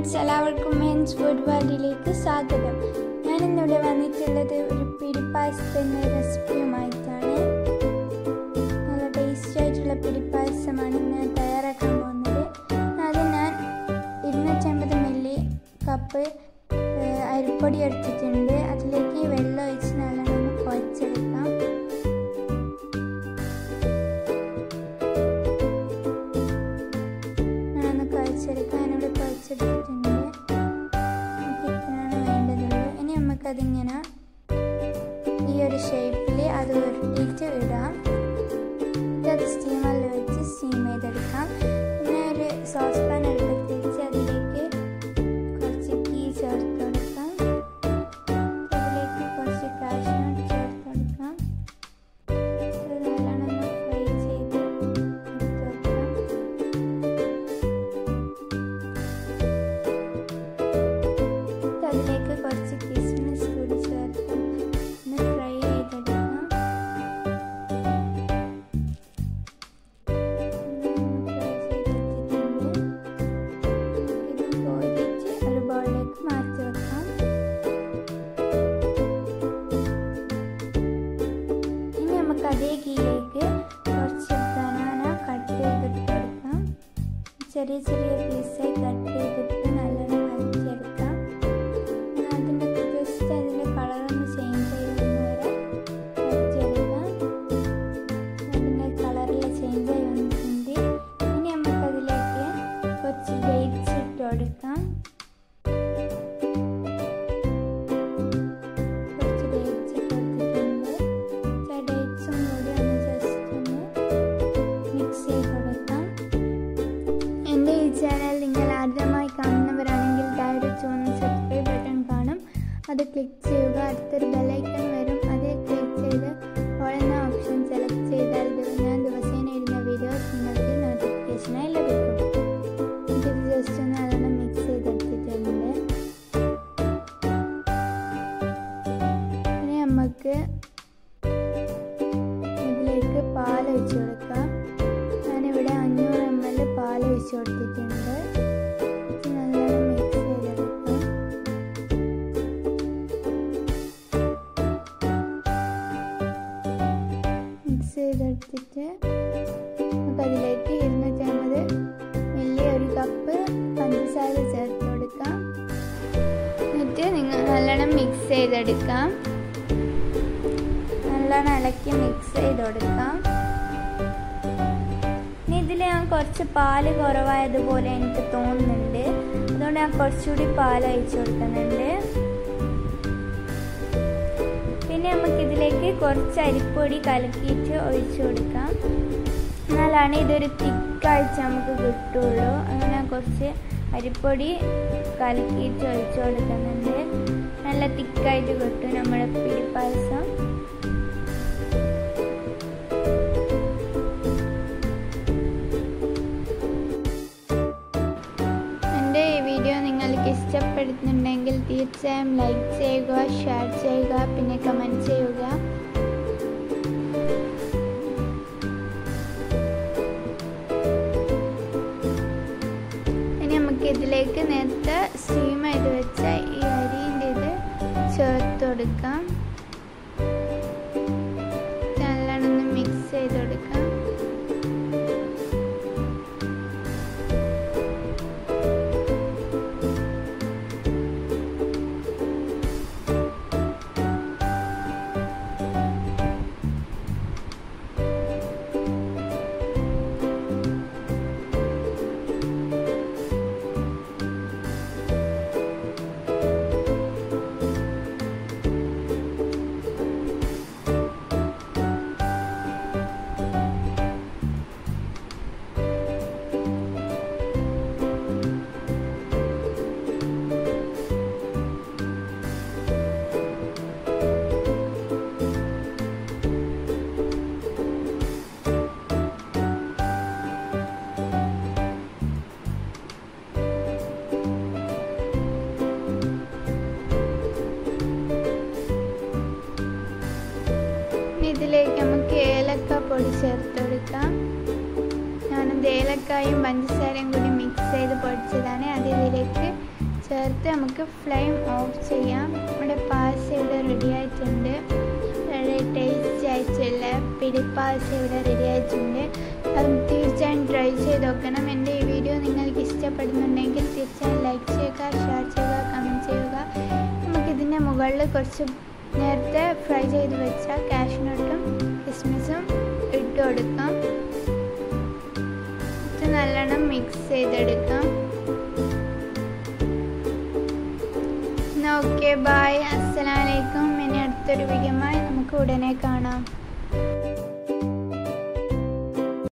friends എല്ലാവർക്കും mains food വേൾഡിലേക്ക് സ്വാഗതം ഞാൻ ഇന്നിവിടെ വന്നിട്ടുള്ളത് ഒരു പിടിപ്പായസത്തിൻ്റെ റെസിപ്പിയുമായിട്ടാണ് നല്ല ടേസ്റ്റി ആയിട്ടുള്ള പിടിപ്പായസമാണ് ഞാൻ തയ്യാറാക്കാൻ പോകുന്നത് അത് ഞാൻ ഇരുന്നൂറ്റമ്പത് മില്ലി കപ്പ് ഏഹ്, അരിപ്പൊടി എടുത്തിട്ടുണ്ട് അതിലേക്ക് വെള്ളം ഒഴിച്ച് നല്ലോണം ഒന്ന് കുഴച്ചെടുക്കാം ഞാനൊന്ന് കുഴച്ചെടുക്കാം ഞാനിവിടെ കുഴച്ചെടുത്തിട്ടുണ്ട് നമുക്ക് ഇത്രയാണ് വേണ്ടതുള്ളൂ ഇനി നമുക്കതിങ്ങനെ ഈ ഒരു ഷേപ്പിൽ അത് ഉരുട്ടിയിട്ട് ഇടാം എന്നിട്ട് അത് സ്റ്റീമറിൽ വെച്ച് സ്റ്റീം ചെയ്തെടുക്കാം പിന്നെ ഒരു സോസ് പാൻ അടുപ്പത്ത് വെച്ച് അതിലേക്ക് കുറച്ച് ഗീ ചേർത്ത് കൊടുക്കാം അതിലേക്ക് കുറച്ച് കാഷ്നട്ട് ചേർത്ത് കൊടുക്കാം ഇത് നല്ലോണം ഒന്ന് ഫ്രൈ ചെയ്ത് എടുത്ത് വെക്കാം അതിലേക്ക് കുറച്ച് കിസ്മിസ് കൂടി ചേർത്ത് ഒന്ന് ഫ്രൈ ചെയ്തെടുക്കാം ഫ്രൈ ചെയ്തെടുത്തിട്ടുണ്ട് ഇത് കോരിച്ച് ഒരു ബൗളിലേക്ക് മാറ്റി വെക്കാം ഇനി നമുക്ക് അതേ ഗീയിലേക്ക് കുറച്ച് ബനാന കട്ട് ചെയ്തിട്ട് കൊടുക്കാം ചെറിയ ചെറിയ പീസായി കട്ട് ചെയ്തിട്ട് നല്ലോണം വരച്ചെടുക്കാം അതിൻ്റെ ജസ്റ്റ് അതിൻ്റെ കളറൊന്ന് ചേഞ്ച് ചെയ്യുന്നവരെ വരച്ചെടുക്കാം അതിൻ്റെ കളറെല്ലാം ചേഞ്ച് ആയി വന്നിട്ടുണ്ട് ഇനി നമുക്കതിലേക്ക് കുറച്ച് ഡേറ്റ്സ് ഇട്ട് കൊടുക്കാം കുറച്ച് ഡേറ്റ്സ് ഇട്ട് കൊടുത്തിട്ടുണ്ട് ഡേറ്റ്സും കൂടി ഒന്ന് ജസ്റ്റ് ഒന്ന് മിക്സ് ചെയ്ത് കൊടുക്കാം എൻ്റെ ഈ ചാനൽ നിങ്ങൾ ആദ്യമായി കാണുന്നവരാണെങ്കിൽ താഴെ ചുവന്ന സബ്സ്ക്രൈബ് ബട്ടൺ കാണും അത് ക്ലിക്ക് ചെയ്യുക അടുത്തൊരു ബെലൈക്കൺ വരും അതിൽ ക്ലിക്ക് ചെയ്ത് ഓൾ എന്ന ഓപ്ഷൻ സെലക്ട് ചെയ്താൽ ദിവ- ഞാൻ ദിവസേന ഇടുന്ന വീഡിയോസ് നിങ്ങൾക്ക് നോട്ടിഫിക്കേഷനായി ലഭിക്കും ഇത് ജസ്റ്റ് ഒന്ന് നല്ലോണം മിക്സ് ചെയ്തെടുത്തിട്ടുണ്ട് ഇനി നമുക്ക് ഇതിലേക്ക് പാൽ ഒഴിച്ച് കൊടുക്കാം ഞാനിവിടെ അഞ്ഞൂറ് എം എൽ പാൽ ഒഴിച്ച് കൊടുത്തിട്ടുണ്ട് ഇത് നല്ലോണം മിക്സ് ചെയ്തെടുക്കാം മിക്സ് ചെയ്തെടുത്തിട്ട് നമുക്ക് അതിലേക്ക് ഇരുന്നൂറ്റമ്പത് മില്ലി ഒരു കപ്പ് പഞ്ചസാര ചേർത്ത് കൊടുക്കാം എന്നിട്ട് നിങ്ങൾ നല്ലോണം മിക്സ് ചെയ്തെടുക്കാം നല്ലോണം ഇളക്കി മിക്സ് ചെയ്ത് കൊടുക്കാം ഇനി ഇതിൽ ഞാൻ കുറച്ച് പാല് കുറവായതുപോലെ എനിക്ക് തോന്നുന്നുണ്ട് അതുകൊണ്ട് ഞാൻ കുറച്ചുകൂടി പാൽ ഒഴിച്ചു കൊടുക്കുന്നുണ്ട് പിന്നെ നമുക്ക് ഇതിലേക്ക് കുറച്ച് അരിപ്പൊടി കലക്കിയിട്ട് ഒഴിച്ചു കൊടുക്കാം എന്നാലാണ് ഇതൊരു തിക്കായിട്ട് നമുക്ക് കിട്ടുള്ളൂ അങ്ങനെ ഞാൻ കുറച്ച് അരിപ്പൊടി കലക്കിയിട്ട് ഒഴിച്ചു കൊടുക്കുന്നുണ്ട് നല്ല തിക്കായിട്ട് കിട്ടും നമ്മുടെ പിടിപ്പായസം എൻ്റെ ഈ വീഡിയോ നിങ്ങൾക്ക് ഇഷ്ടപ്പെടുന്നുണ്ടെങ്കിൽ തീർച്ചയായും ലൈക്ക് ചെയ്യുക ഷെയർ ചെയ്യുക പിന്നെ കമൻറ്റ് ചെയ്യുക ഇനി നമുക്ക് ഇതിലേക്ക് നേരത്തെ സ്റ്റീം ചെയ്ത് വെച്ച ഈ അരിൻ്റെ ഇത് ചേർത്ത് കൊടുക്കാം നല്ലോണം ഒന്ന് മിക്സ് ചെയ്ത് കൊടുക്കാം ഇനി ഇതിലേക്ക് നമുക്ക് ഏലക്ക പൊടി ചേർത്ത് കൊടുക്കാം ഞാനത് ഏലക്കായും പഞ്ചസാരയും കൂടി മിക്സ് ചെയ്ത് പൊടിച്ചതാണ് അത് ഇതിലേക്ക് ചേർത്ത് നമുക്ക് ഫ്ലെയിം ഓഫ് ചെയ്യാം നമ്മുടെ പാസ് ഇവിടെ റെഡി ആയിട്ടുണ്ട് വളരെ ടേസ്റ്റി ആയിട്ടുള്ള പിടിപ്പാസ് ഇവിടെ റെഡി ആയിട്ടുണ്ട് അത് തീർച്ചയായും ട്രൈ ചെയ്ത് നോക്കണം എൻ്റെ ഈ വീഡിയോ നിങ്ങൾക്ക് ഇഷ്ടപ്പെടുന്നുണ്ടെങ്കിൽ തീർച്ചയായും ലൈക്ക് ചെയ്യുക ഷെയർ ചെയ്യുക കമൻറ്റ് ചെയ്യുക നമുക്കിതിൻ്റെ മുകളിൽ കുറച്ച് നേരത്തെ ഫ്രൈ ചെയ്ത് വെച്ച കാഷ്നട്ടും കിസ്മിസും ഇട്ട് കൊടുക്കാം ഇത് നല്ലോണം മിക്സ് ചെയ്തെടുക്കാം എന്നാൽ ഓക്കെ ബായ് അസ്സലാമലൈക്കും ഇനി അടുത്തൊരു വീഡിയോമായി നമുക്ക് ഉടനെ കാണാം